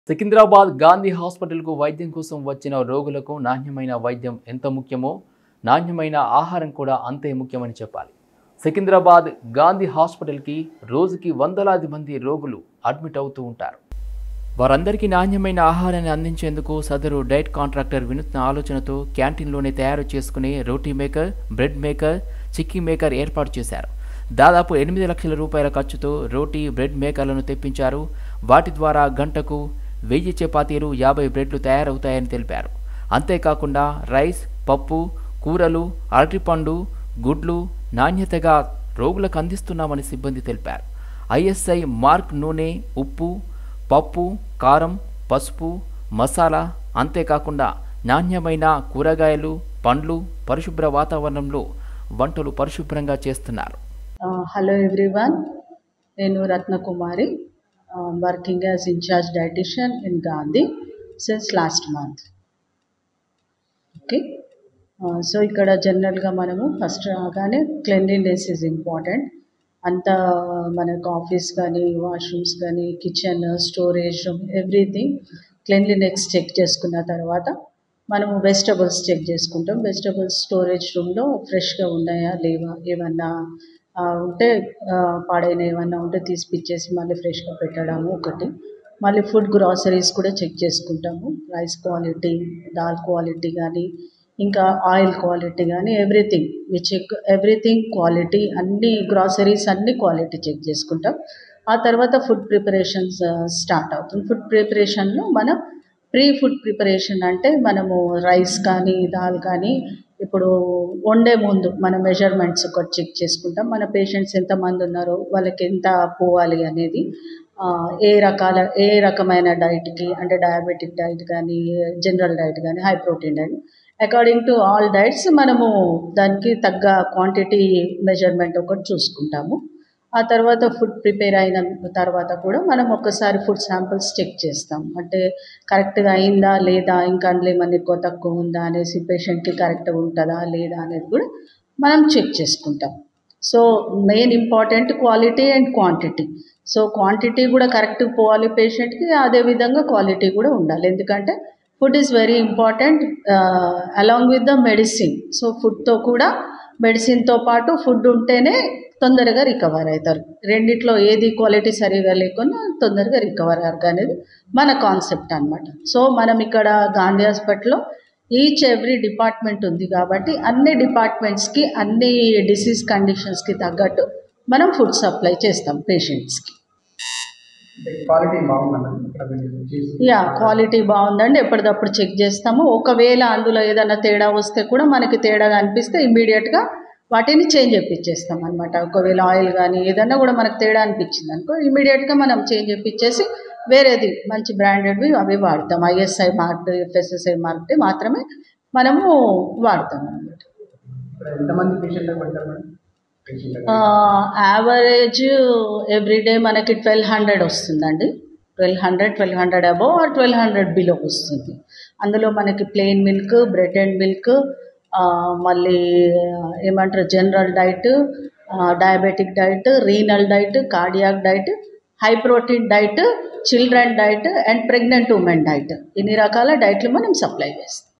సికింద్రాబాద్ గాంధీ హాస్పిటల్కు వైద్యం కోసం వచ్చిన రోగులకు నాణ్యమైన వైద్యం ఎంత ముఖ్యమో నాణ్యమైన ఆహారం కూడా అంతే ముఖ్యమని చెప్పాలి సికింద్రాబాద్ గాంధీ హాస్పిటల్కి రోజుకి వందలాది మంది రోగులు అడ్మిట్ అవుతూ ఉంటారు వారందరికీ నాణ్యమైన ఆహారాన్ని అందించేందుకు సదరు డైట్ కాంట్రాక్టర్ వినూత్న ఆలోచనతో క్యాంటీన్లోనే తయారు చేసుకునే roti maker bread maker chikki maker ఏర్పాటు చేశారు దాదాపు ఎనిమిది లక్షల రూపాయల ఖర్చుతో రోటీ బ్రెడ్ మేకర్లను తెప్పించారు వాటి ద్వారా గంటకు వెయ్యి చపాతీలు యాభై బ్రెడ్లు తయారవుతాయని తెలిపారు అంతేకాకుండా రైస్ పప్పు కూరలు అరటిపండు గుడ్లు నాణ్యతగా రోగులకు అందిస్తున్నామని సిబ్బంది తెలిపారు ఐఎస్ఐ మార్క్ నూనె ఉప్పు పప్పు కారం పసుపు మసాలా అంతేకాకుండా నాణ్యమైన కూరగాయలు పండ్లు పరిశుభ్ర వాతావరణంలో వంటలు పరిశుభ్రంగా చేస్తున్నారు హలో ఎవ్రీవన్ నేను Ratnakumari working as incharge dietician in Gandhi since last month okay so ఇక్కడ జనరల్గా మనము ఫస్ట్ రాగానే క్లెన్లీనెస్ ఈజ్ ఇంపార్టెంట్ అంత మనకు ఆఫీస్ కానీ వాష్రూమ్స్ కానీ kitchen storage room everything cleanliness check చేసుకున్న తర్వాత మనము వెజిటబుల్స్ చెక్ చేసుకుంటాం వెజిటబుల్స్ స్టోరేజ్ రూమ్లో ఫ్రెష్గా ఉన్నాయా లేవా ఏమన్నా ఆ, ఉంటే ఆ, పాడైన ఏమన్నా ఉంటే తీసి పిచ్చేసి మళ్ళీ ఫ్రెష్గా పెట్టడము ఒకటి మళ్ళీ ఫుడ్ గ్రాసరీస్ కూడా చెక్ చేసుకుంటాము రైస్ క్వాలిటీ దాల్ క్వాలిటీ కానీ ఇంకా ఆయిల్ క్వాలిటీ కానీ everything we check everything quality అన్ని గ్రాసరీస్ అన్ని క్వాలిటీ చెక్ చేసుకుంటాం ఆ తర్వాత ఫుడ్ ప్రిపరేషన్స్ స్టార్ట్ అవుతుంది ఫుడ్ ప్రిపరేషన్లో మనం ప్రీ ఫుడ్ ప్రిపరేషన్ అంటే మనము రైస్ కానీ దాల్ కానీ ఇప్పుడు వండే ముందు మన మెజర్మెంట్స్ ఒకటి చెక్ చేసుకుంటాం మన పేషెంట్స్ ఎంతమంది ఉన్నారో వాళ్ళకి ఎంత పోవాలి అనేది ఆ, ఏ రకాల ఏ రకమైన డైట్కి అంటే డయాబెటిక్ డైట్ కానీ జనరల్ డైట్ కానీ high protein diet according to all diets మనము దానికి తగ్గ క్వాంటిటీ మెజర్మెంట్ ఒకటి చూసుకుంటాము ఆ తర్వాత ఫుడ్ ప్రిపేర్ అయిన తర్వాత కూడా మనం ఒక్కసారి ఫుడ్ శాంపిల్స్ చెక్ చేస్తాం అంటే కరెక్ట్గా అయిందా లేదా ఇంకా అందులో ఏమన్నా ఎక్కువ తక్కువ ఉందా అనేసి పేషెంట్కి కరెక్ట్గా ఉంటుందా లేదా అనేది కూడా మనం చెక్ చేసుకుంటాం so main important quality and quantity so quantity కూడా కరెక్ట్ పోవాలి పేషెంట్కి అదేవిధంగా క్వాలిటీ కూడా ఉండాలి ఎందుకంటే food is very important along with the medicine so ఫుడ్తో కూడా మెడిసిన్తో పాటు ఫుడ్ ఉంటేనే తొందరగా రికవర్ అవుతారు రెండిట్లో ఏది క్వాలిటీ సరిగా లేకున్నా తొందరగా రికవర్ అవ్వరు అనేది మన కాన్సెప్ట్ అన్నమాట సో మనం ఇక్కడ గాంధీ హాస్పిటల్లో ఈచ్ ఎవ్రీ డిపార్ట్మెంట్ ఉంది కాబట్టి అన్ని డిపార్ట్మెంట్స్కి అన్ని డిసీజ్ కండిషన్స్కి తగ్గట్టు మనం ఫుడ్ సప్లై చేస్తాం పేషెంట్స్కి క్వాలిటీ బాగుందండి ఇక్కడ మీరు చేసి యా క్వాలిటీ బాగుందండి ఎప్పటికప్పుడు చెక్ చేస్తాము ఒకవేళ అందులో ఏదైనా తేడా వస్తే కూడా మనకి తేడా అనిపిస్తే ఇమ్మీడియట్గా వాటిని చేంజ్ చేయించేస్తాం అనమాట ఒకవేళ ఆయిల్ కానీ ఏదన్నా కూడా మనకు తేడా అనిపించింది అనుకో ఇమ్మీడియట్గా మనం చేంజ్ చేయించేసి వేరేది మంచి బ్రాండెడ్వి అవి వాడతాం ఐఎస్ఐ మార్క్ ఎఫ్ఎస్ఎస్ఐ మార్క్ మాత్రమే మనము వాడతాం అనమాట ఇక్కడ ఎంతమంది పేషెంట్ పడతారు మేడం పేషెంట్ యావరేజ్ ఎవ్రీడే మనకి ట్వెల్వ్ హండ్రెడ్ వస్తుందండి twelve hundred twelve hundred above or twelve hundred below వస్తుంది అందులో మనకి plain milk bread and milk మళ్ళీ ఏమంటారు general diet diabetic diet renal diet cardiac diet high protein diet children diet and pregnant women diet ఇన్ని రకాల డైట్లు మనం supply చేస్తాం